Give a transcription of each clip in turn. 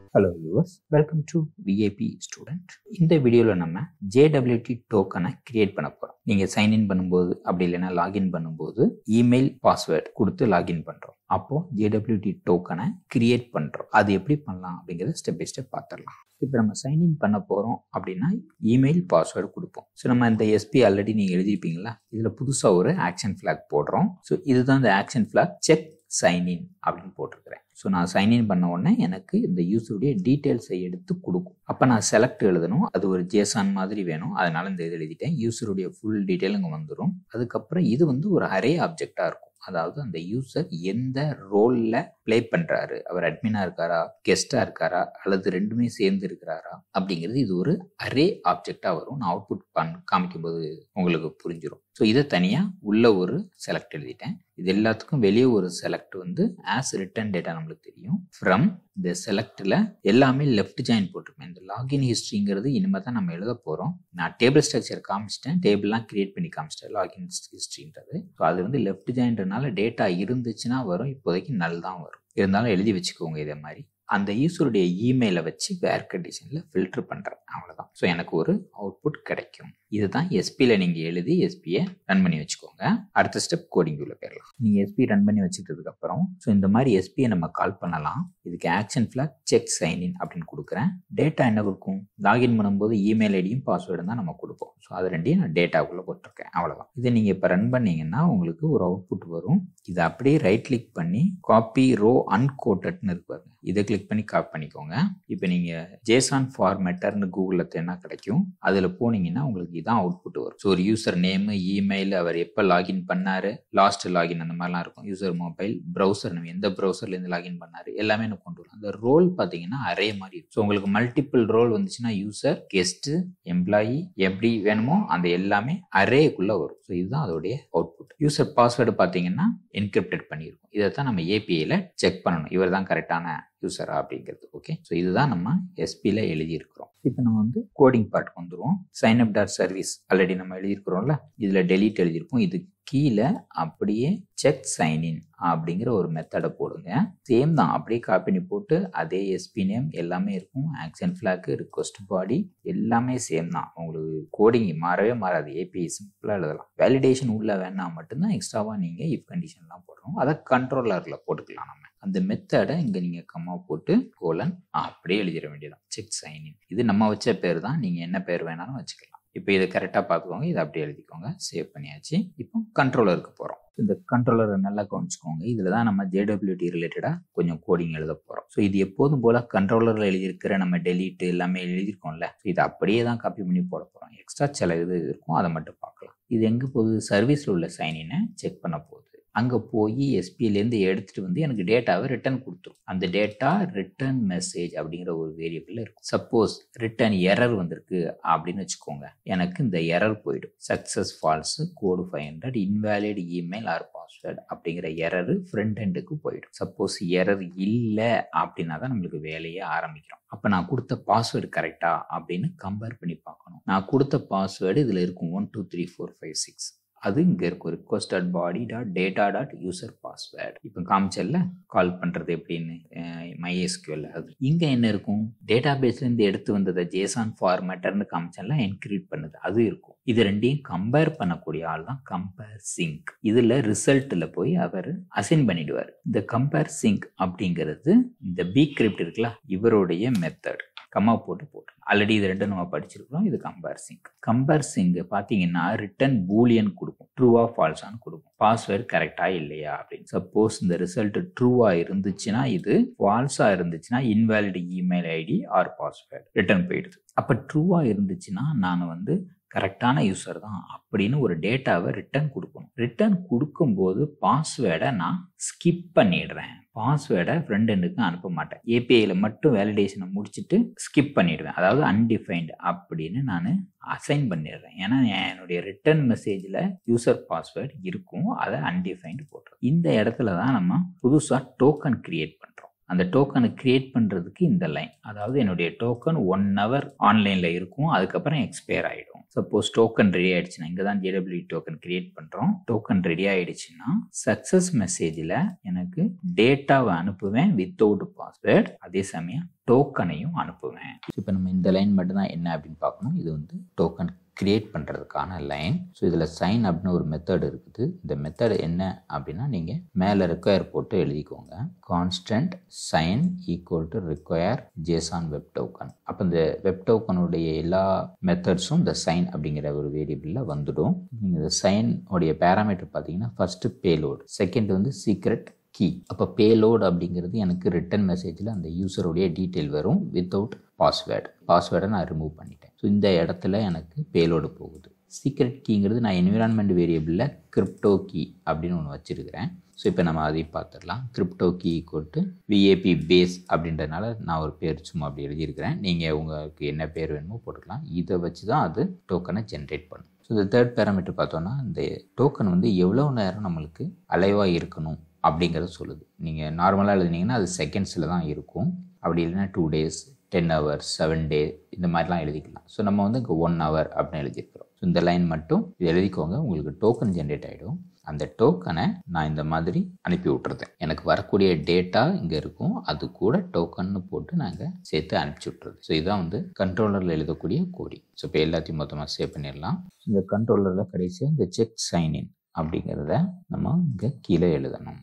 hello viewers welcome to VIP student இந்த வீடியோவில் நம்ம ஜேடபிள்யூடி டோக்கனை கிரியேட் பண்ண போகிறோம் நீங்கள் சைன்இன் பண்ணும்போது அப்படி இல்லைன்னா லாகின் பண்ணும்போது இமெயில் பாஸ்வேர்ட் கொடுத்து லாகின் பண்ணுறோம் அப்போ ஜேடபிள்யூடி டோக்கனை கிரியேட் பண்ணுறோம் அது எப்படி பண்ணலாம் அப்படிங்கிறத ஸ்டெப் பை ஸ்டெப் பார்த்துடலாம் இப்போ நம்ம சைன்இன் பண்ண போகிறோம் அப்படின்னா இமெயில் பாஸ்வேர்டு கொடுப்போம் ஸோ நம்ம இந்த எஸ்பி ஆல்ரெடி நீங்கள் எழுதிருப்பீங்களா இதில் புதுசாக ஒரு ஆக்ஷன் ஃப்ளாக் போடுறோம் ஸோ இதுதான் இந்த ஆக்ஷன் ஃப்ளாக் செக் சைன்இன் அப்படின்னு போட்டிருக்கிறேன் ஸோ நான் சைன்இன் பண்ண உடனே எனக்கு இந்த யூஸருடைய டீட்டெயில்ஸை எடுத்து கொடுக்கும் அப்போ நான் செலக்ட் எழுதணும் அது ஒரு ஜேசான் மாதிரி வேணும் அதனால இந்த இது எழுதிட்டேன் யூஸருடைய ஃபுல் டீட்டெயில் இங்கே வந்துடும் அதுக்கப்புறம் இது வந்து ஒரு அரே ஆப்ஜெக்டாக இருக்கும் அதாவது அந்த யூசர் எந்த ரோலில் ப்ளே பண்ணுறாரு அவர் அட்மினாக இருக்காரா கெஸ்ட்டாக இருக்காரா அல்லது ரெண்டுமே சேர்ந்து இருக்கிறாரா அப்படிங்கிறது இது ஒரு அரே ஆப்ஜெக்டாக வரும் நான் அவுட்புட் பண் காமிக்கும்போது உங்களுக்கு புரிஞ்சிடும் ஸோ இதை தனியாக உள்ள ஒரு செலக்ட் எழுதிட்டேன் இது எல்லாத்துக்கும் வெளியே ஒரு செலக்ட் வந்து ஆஸ் ரிட்டன் டேட்டா நம்மளுக்கு தெரியும் ஃப்ரம் இந்த செலக்டில் எல்லாமே லெஃப்ட் ஜாயின் போட்டிருப்பேன் இந்த லாகின் ஹிஸ்ட்ரிங்கிறது இனிமேல் தான் நம்ம எழுத போகிறோம் நான் டேபிள் ஸ்ட்ரக்சர் காமிச்சிட்டேன் டேபிள்லாம் கிரியேட் பண்ணி காமிச்சிட்டேன் லாகின் ஹிஸ்ட்ரின்றது ஸோ அது வந்து லெஃப்ட் ஜாயின்றனால டேட்டா இருந்துச்சுன்னா வரும் இப்போதைக்கு நல் தான் வரும் இருந்தாலும் எழுதி வச்சுக்கோங்க இதே மாதிரி அந்த யூஸருடைய இமெயிலை வச்சு வேர் கண்டிஷனில் ஃபில்டர் பண்ணுறேன் அவ்வளோதான் ஸோ எனக்கு ஒரு அவுட்புட் கிடைக்கும் இதுதான் எஸ்பியில் நீங்கள் எழுதி எஸ்பியை ரன் பண்ணி வச்சுக்கோங்க அடுத்த ஸ்டெப் கோடிங் உள்ள போயிடலாம் நீங்கள் எஸ்பி ரன் பண்ணி வச்சுக்கிட்டதுக்கப்புறம் ஸோ இந்த மாதிரி எஸ்பியை நம்ம கால் பண்ணலாம் இதுக்கு ஆக்ஷன் ஃப்ளாக் செக் சைன்இன் அப்படின்னு கொடுக்குறேன் டேட்டா என்ன கொடுக்கும் லாகின் பண்ணும்போது இமெயில் ஐடியும் பாஸ்வேர்டும் தான் நம்ம கொடுப்போம் ஸோ அது ரெண்டையும் நான் டேட்டாக்குள்ளே போட்டிருக்கேன் அவ்வளோதான் இதை நீங்கள் இப்போ ரன் பண்ணீங்கன்னா உங்களுக்கு ஒரு அவுட்புட் வரும் இதை அப்படியே ரைட் கிளிக் பண்ணி காப்பி ரோ அன்கோட்டட்னு இருப்பாரு இதை கிளிக் பண்ணி காப்பி பண்ணிக்கோங்க இப்போ நீங்கள் ஜேசான் ஃபார்மேட்டர்னு கூகுளில் தேனா கிடைக்கும் அதில் போனீங்கன்னா உங்களுக்கு இதான் அவுட்புட் வரும் ஸோ ஒரு யூசர் நேமு இமெயில் அவர் எப்போ லாகின் பண்ணாரு லாஸ்ட் லாகின் அந்த மாதிரிலாம் இருக்கும் யூசர் மொபைல் ப்ரௌசர் நம்ம எந்த ப்ரௌசர்லேருந்து லாகின் பண்ணாரு எல்லாமே எனக்கு கொண்டு வரும் அந்த ரோல் பார்த்தீங்கன்னா அரே மாதிரி இருக்கும் ஸோ உங்களுக்கு மல்டிபிள் ரோல் வந்துச்சுன்னா யூசர் கெஸ்ட்டு எம்ப்ளாயி எப்படி வேணுமோ அந்த எல்லாமே அரேக்குள்ளே வரும் ஸோ இதுதான் அதோடைய அவுட்புட் யூசர் பாஸ்வேர்டு பார்த்தீங்கன்னா என்கிரிப்டட் பண்ணியிருக்கும் இதை தான் நம்ம ஏபிஐயில் செக் பண்ணணும் இவர் தான் கரெக்டான யூசரா அப்படிங்கிறது ஓகே ஸோ இதுதான் நம்ம எஸ்பியில் எழுதியிருக்கிறோம் இப்போ நம்ம வந்து கோடிங் பார்ட்டுக்கு வந்துடுவோம் sign up dot service already நம்ம எழுதியிருக்கிறோம்ல இதில் டெலீட் எழுதியிருப்போம் இது கீழே அப்படியே செக் சைன்இன் அப்படிங்கிற ஒரு மெத்தடை போடுங்க சேம் தான் அப்படியே காப்பி பண்ணி போட்டு அதே எஸ்பி நேம் எல்லாமே இருக்கும் ஆக்ஷன் ஃபிளாக்கு ரிக்வஸ்ட் பாடி எல்லாமே சேம் தான் உங்களுக்கு கோடிங் மாறவே மாறாது ஏபிஐ சிம்பிளாக எழுதலாம் வேலிடேஷன் உள்ள வேணா மட்டும்தான் எக்ஸ்ட்ராவாக நீங்கள் இஃப் கண்டிஷன்லாம் போடணும் அதை கண்ட்ரோலரில் போட்டுக்கலாம் நம்ம அந்த மெத்தடை இங்கே நீங்கள் கம்மா போட்டு கோலன் அப்படியே எழுதிட வேண்டியதான் செக் சைன்இன் இது நம்ம வச்ச பேர் தான் நீங்கள் என்ன பேர் வேணாலும் வச்சுக்கலாம் இப்போ இதை கரெக்டாக பார்த்துக்கோங்க இதை அப்படியே எழுதிக்கோங்க சேவ் பண்ணியாச்சு இப்போ கண்ட்ரோலருக்கு போகிறோம் இந்த கண்ட்ரோலரை நல்லா கவனிச்சுக்கோங்க இதில் தான் நம்ம ஜேடபிள்யூடி ரிலேட்டடாக கொஞ்சம் கோடிங் எழுத போகிறோம் ஸோ இது எப்போதும் போல் கண்ட்ரோலரில் எழுதியிருக்கிற நம்ம டெலீட் எல்லாமே எழுதியிருக்கோம்ல ஸோ இது அப்படியே தான் காப்பி பண்ணி போட போகிறோம் எக்ஸ்ட்ரா சில இது இருக்கும் அதை மட்டும் பார்க்கலாம் இது எங்கே போகுது சர்வீஸில் உள்ள சைனினை செக் பண்ண போகுது அங்கே போய் எஸ்பியிலேருந்து எடுத்துகிட்டு வந்து எனக்கு டேட்டாவை ரிட்டர்ன் கொடுத்துரும் அந்த டேட்டா ரிட்டர்ன் மெசேஜ் அப்படிங்கிற ஒரு வேரியபிள் இருக்கும் சப்போஸ் ரிட்டர்ன் எரர் வந்திருக்கு அப்படின்னு வச்சுக்கோங்க எனக்கு இந்த எரர் போயிடும் success false code five hundred invalid email or password அப்படிங்கிற எரரு ஃப்ரண்ட் ஹெண்டுக்கு போயிடும் சப்போஸ் எரர் இல்லை அப்படின்னா தான் நம்மளுக்கு வேலையே ஆரம்பிக்கிறோம் அப்போ நான் கொடுத்த பாஸ்வேர்டு கரெக்டா அப்படின்னு கம்பேர் பண்ணி பார்க்கணும் நான் கொடுத்த பாஸ்வேர்டு இதில் இருக்கும் one two three four five six அது இங்கே இருக்கும் request dot body dot data dot user password இப்போ காமிச்சல்ல கால் பண்ணுறது எப்படின்னு மைஎஸ்கியூஎல் அது இங்கே என்ன இருக்கும் டேட்டா பேஸ்லேருந்து எடுத்து வந்ததை ஜேசான் ஃபார்மேட்டர்னு காமிச்சல்ல என்கிரீட் பண்ணுது அது இருக்கும் இது ரெண்டையும் கம்பேர் பண்ணக்கூடிய ஆள் தான் கம்பேர் சிங்க் இதில் ரிசல்ட்டில் போய் அவர் அசைன் பண்ணிடுவார் இந்த கம்பேர் சிங்க் அப்படிங்கிறது இந்த பி கிரிப்ட் இருக்குல்ல இவருடைய மெத்தட் கம்மா போட்டு போட்டு ஆல்ரெடி இது ரெண்டும் நம்ம படிச்சிருக்கிறோம் இது கம்பேர் சிங்க் கம்பேர் சிங் பார்த்தீங்கன்னா ரிட்டன் பூலியன் கொடுக்கும் ட்ரூவா ஃபால்ஸான்னு கொடுக்கும் பாஸ்வேர்டு கரெக்டா இல்லையா அப்படின்னு சப்போஸ் இந்த ரிசல்ட் ட்ரூவா இருந்துச்சுன்னா இது ஃபால்ஸா இருந்துச்சுன்னா invalid email ID or password return போயிடுது அப்போ ட்ரூவா இருந்துச்சுன்னா நான் வந்து கரெக்டான யூசர் தான் அப்படின்னு ஒரு டேட்டாவை ரிட்டர்ன் கொடுக்கணும் ரிட்டர்ன் கொடுக்கும்போது பாஸ்வேர்டை நான் ஸ்கிப் பண்ணிடுறேன் பாஸ்வேர்டை ஃப்ரெண்ட் எண்டுக்கு அனுப்ப மாட்டேன் ஏபிஐயில் மட்டும் வேலிடேஷனை முடிச்சுட்டு ஸ்கிப் பண்ணிடுவேன் அதாவது அன்டிஃபைன்டு அப்படின்னு நான் அசைன் பண்ணிடுறேன் ஏன்னா என்னுடைய ரிட்டர்ன் மெசேஜில் யூசர் பாஸ்வேர்டு இருக்கும் அதை அன்டிஃபைன்டு போட்டுறோம் இந்த இடத்துல தான் நம்ம புதுசாக டோக்கன் கிரியேட் பண்ணுறோம் அந்த டோக்கனை கிரியேட் பண்ணுறதுக்கு இந்த லைன் அதாவது என்னுடைய டோக்கன் ஒன் ஹவர் ஆன்லைனில் இருக்கும் அதுக்கப்புறம் எக்ஸ்பயர் ஆகிடும் சப்போஸ் டோக்கன் ரெடி ஆயிடுச்சுன்னா இங்கே தான் ஜேடபிள்யூ டோக்கன் கிரியேட் பண்ணுறோம் டோக்கன் ரெடி ஆயிடுச்சுன்னா சக்ஸஸ் மெசேஜில் எனக்கு டேட்டாவை அனுப்புவேன் வித்தவுட் பாஸ்வேர்ட் அதே சமயம் டோக்கனையும் அனுப்புவேன் இப்போ நம்ம இந்த லைன் மட்டும்தான் என்ன அப்படின்னு பார்க்கணும் இது வந்து டோக்கன் கிரியேட் பண்ணுறதுக்கான லைன் ஸோ இதில் சைன் அப்படின்னு ஒரு மெத்தட் இருக்குது இந்த மெத்தட் என்ன அப்படின்னா நீங்கள் மேலே ரிக்வயர் போட்டு எழுதிக்கோங்க constant sign equal to require JSON web token அப்போ இந்த வெப் டோக்கனுடைய எல்லா மெத்தட்ஸும் இந்த சைன் அப்படிங்கிற ஒரு வேரியபிளில் வந்துடும் நீங்கள் இந்த சைன் உடைய பேராமீட்டர் பார்த்தீங்கன்னா ஃபஸ்ட்டு பேலோட் செகண்ட் வந்து சீக்ரெட் கீ அப்போ பேலோட் அப்படிங்கிறது எனக்கு ரிட்டன் மெசேஜில் அந்த யூசருடைய டீட்டெயில் வரும் வித்தவுட் பாஸ்வேர்டு பாஸ்வேர்டை நான் ரிமூவ் பண்ணிட்டேன் ஸோ இந்த இடத்துல எனக்கு பேலோடு போகுது சீக்ரெட் கீங்கிறது நான் என்விரான்மெண்ட் வேரியபிளில் கிரிப்டோ கீ அப்படின்னு ஒன்று வச்சுருக்கிறேன் ஸோ இப்போ நம்ம அதையும் பார்த்துடலாம் crypto key equal VAP base அப்படின்றதுனால நான் ஒரு பேர் சும்மா அப்படி எழுதியிருக்கிறேன் நீங்கள் உங்களுக்கு என்ன பேர் வேணுமோ போட்டுக்கலாம் இதை வச்சு தான் அது டோக்கனை ஜென்ரேட் பண்ணும் ஸோ இந்த தேர்ட் பேராமீட்டர் பார்த்தோன்னா இந்த டோக்கன் வந்து எவ்வளோ நேரம் நம்மளுக்கு அலைவாக இருக்கணும் அப்படிங்கிறத சொல்லுது நீங்கள் நார்மலாக எழுதினீங்கன்னா அது செகண்ட்ஸில் தான் இருக்கும் அப்படி இல்லைன்னா two days ten hours seven day இந்த மாதிரிலாம் எழுதிக்கலாம் ஸோ நம்ம வந்து இங்கே ஒன் ஹவர் அப்படின்னு எழுதியிருக்கிறோம் ஸோ இந்த லைன் மட்டும் இது எழுதிக்கோங்க உங்களுக்கு டோக்கன் ஜென்ரேட் ஆகிடும் அந்த டோக்கனை நான் இந்த மாதிரி அனுப்பி விட்டுறேன் எனக்கு வரக்கூடிய டேட்டா இங்கே இருக்கும் அது கூட டோக்கன்னு போட்டு நாங்கள் சேர்த்து அனுப்பிச்சி விட்றது ஸோ இதுதான் வந்து கண்ட்ரோலரில் எழுதக்கூடிய கோடி ஸோ இப்போ எல்லாத்தையும் மொத்தமாக சேவ் பண்ணிடலாம் இந்த கண்ட்ரோலரில் கடைசியாக இந்த செக் சைன்இன் அப்படிங்கிறத நம்ம இங்கே கீழே எழுதணும்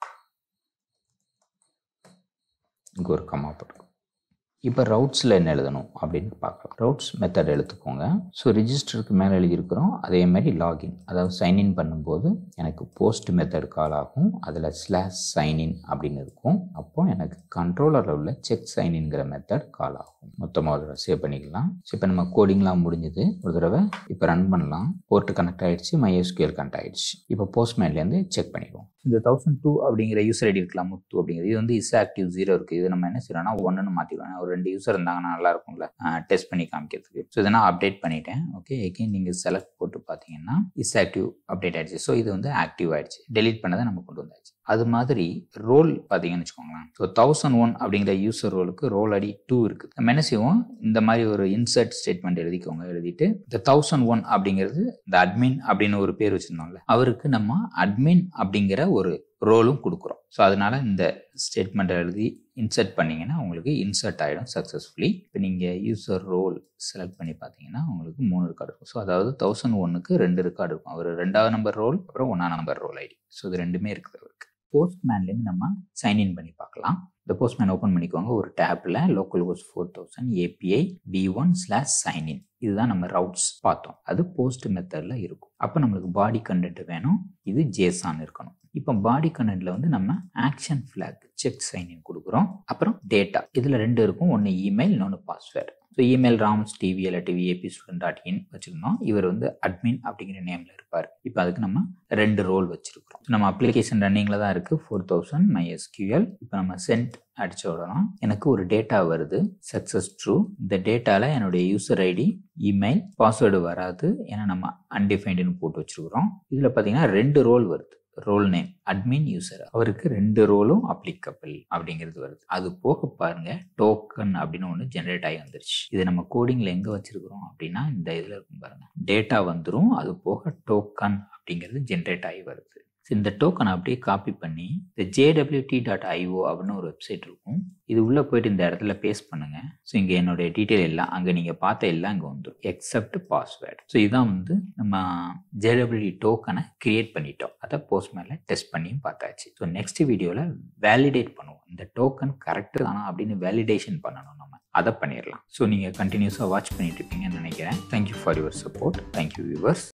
இங்கே ஒரு கம்மா போட்டுக்கோ இப்போ ரவுட்ஸில் என்ன எழுதணும் அப்படின்னு பார்க்கலாம் ரவுட்ஸ் மெத்தட் எடுத்துக்கோங்க ஸோ ரிஜிஸ்டருக்கு மேலே எழுதியிருக்கிறோம் அதே மாதிரி லாகின் அதாவது சைன்இன் பண்ணும்போது எனக்கு போஸ்ட் மெத்தட் கால் ஆகும் அதில் ஸ்லாஷ் சைன்இன் அப்படின்னு இருக்கும் அப்போ எனக்கு கண்ட்ரோலரில் உள்ள செக் சைன்இன்கிற மெத்தட் கால் ஆகும் மொத்தமாக ஒரு தடவை சேவ் பண்ணிக்கலாம் ஸோ இப்போ நம்ம கோடிங்லாம் முடிஞ்சது ஒரு தடவை இப்போ ரன் பண்ணலாம் போர்ட்டு கனெக்ட் ஆகிடுச்சு மைஎஸ்கியூஎல் கனெக்ட் ஆகிடுச்சு இப்போ போஸ்ட்மேன்லேருந்து செக் பண்ணிடுவோம் இந்த தௌசண்ட் டூ அப்படிங்கிற யூசர் ஐடி இருக்கலாம் முத்து அப்படிங்கிறது இது வந்து இஸ் ஆக்டிவ் ஜீரோ இருக்குது இது நம்ம என்ன செய்யறோம்னா ஒன்றுன்னு மாற்றிடுவோம் ஒரு ரெண்டு யூசர் இருந்தாங்கன்னா நல்லா இருக்கும்ல டெஸ்ட் பண்ணி காமிக்கிறதுக்கு ஸோ இதை நான் அப்டேட் பண்ணிட்டேன் ஓகே எகெயின் நீங்கள் செலக்ட் போட்டு பார்த்தீங்கன்னா இஸ் ஆக்டிவ் அப்டேட் ஆயிடுச்சு ஸோ இது வந்து ஆக்டிவ் ஆயிடுச்சு டெலீட் பண்ணதை நம்ம கொண்டு வந்தாச்சு அது மாதிரி ரோல் பார்த்தீங்கன்னு வச்சுக்கோங்களேன் ஸோ தௌசண்ட் ஒன் அப்படிங்கிற யூசர் ரோலுக்கு ரோல் அடி டூ இருக்குது நம்ம என்ன செய்வோம் இந்த மாதிரி ஒரு இன்சர்ட் ஸ்டேட்மெண்ட் எழுதிக்கோங்க எழுதிட்டு இந்த தௌசண்ட் ஒன் அப்படிங்கிறது இந்த அட்மின் அப்படின்னு ஒரு பேர் வச்சுருந்தோம்ல அவருக்கு நம்ம அட்மின் அப்படிங்கிற ஒரு ரோலும் கொடுக்குறோம் ஸோ அதனால இந்த ஸ்டேட்மெண்ட் எழுதி இன்சர்ட் பண்ணிங்கன்னா உங்களுக்கு இன்சர்ட் ஆகிடும் சக்ஸஸ்ஃபுல்லி இப்போ நீங்கள் யூசர் ரோல் செலக்ட் பண்ணி பார்த்தீங்கன்னா உங்களுக்கு மூணு ரெக்கார்டு இருக்கும் ஸோ அதாவது தௌசண்ட் ஒன்னுக்கு ரெண்டு ரெக்கார்டு இருக்கும் அவர் ரெண்டாவது நம்பர் ரோல் அப்புறம் ஒன்றாம் நம்பர் ரோல் ஐடி ஸோ இது ரெண்டுமே இருக்குது அவருக்கு போஸ்ட்மேன்லேருந்து நம்ம சைன்இன் பண்ணி பார்க்கலாம் இந்த போஸ்ட்மேன் ஓப்பன் பண்ணிக்கோங்க ஒரு டேப்பில் local host four thousand API v one slash sign in இதுதான் நம்ம ரவுட்ஸ் பார்த்தோம் அது போஸ்ட் மெத்தடில் இருக்கும் அப்போ நம்மளுக்கு பாடி கண்டென்ட் வேணும் இது ஜேசான் இருக்கணும் இப்போ பாடி கண்டென்ட்ல வந்து நம்ம ஆக்ஷன் ஃபிளாக் செக் சைன்இன் கொடுக்குறோம் அப்புறம் டேட்டா இதில் ரெண்டு இருக்கும் ஒன்று இமெயில் இன்னொன்று password so email Rams TV இல்லாட்டி விஏபி ஸ்டூடெண்ட் டாட் இன் வச்சுருந்தோம் இவர் வந்து அட்மின் அப்படிங்கிற நேமில் இருப்பார் இப்போ அதுக்கு நம்ம ரெண்டு ரோல் வச்சுருக்கிறோம் நம்ம அப்ளிகேஷன் ரன்னிங்கில் தான் இருக்குது ஃபோர் தௌசண்ட் மை எஸ்கியூஎல் இப்போ நம்ம சென்ட் அடிச்ச உடனே எனக்கு ஒரு டேட்டா வருது சக்ஸஸ் ட்ரூ இந்த டேட்டாவில் என்னுடைய யூசர் ஐடி இமெயில் பாஸ்வேர்டு வராது ஏன்னா நம்ம அன்டிஃபைண்டுன்னு போட்டு வச்சுருக்கிறோம் இதில் பார்த்தீங்கன்னா ரெண்டு ரோல் வருது ரோல் நேம் அட்மின் யூசர் அவருக்கு ரெண்டு ரோலும் அப்ளிகபிள் அப்படிங்கிறது வருது அது போக பாருங்க டோக்கன் அப்படின்னு ஒன்று ஜென்ரேட் ஆகி வந்துருச்சு இது நம்ம கோடிங்ல எங்க வச்சிருக்கிறோம் அப்படின்னா இந்த இதுல இருக்கும் பாருங்க டேட்டா வந்துடும் அது போக டோக்கன் அப்படிங்கிறது ஜென்ரேட் ஆகி வருது இந்த டோக்கனை அப்படியே காப்பி பண்ணி இந்த ஜேடபிள்யூடி டாட் ஐஓ அப்படின்னு ஒரு வெப்சைட் இருக்கும் இது உள்ளே போயிட்டு இந்த இடத்துல பேஸ்ட் பண்ணுங்க ஸோ இங்கே என்னுடைய டீட்டெயில் எல்லாம் அங்கே நீங்கள் பார்த்த எல்லாம் இங்கே வந்துடும் எக்ஸப்ட் பாஸ்வேர்டு ஸோ இதான் வந்து நம்ம ஜேடபிள்யூடி டோக்கனை கிரியேட் பண்ணிட்டோம் அதை போஸ்ட் மேலே டெஸ்ட் பண்ணியும் பார்த்தாச்சு ஸோ நெக்ஸ்ட் வீடியோவில் வேலிடேட் பண்ணுவோம் இந்த டோக்கன் கரெக்டு தானா அப்படின்னு வேலிடேஷன் பண்ணணும் நம்ம அதை பண்ணிடலாம் ஸோ நீங்கள் கண்டினியூஸாக வாட்ச் பண்ணிட்டு இருப்பீங்கன்னு நினைக்கிறேன் thank you for your support thank you viewers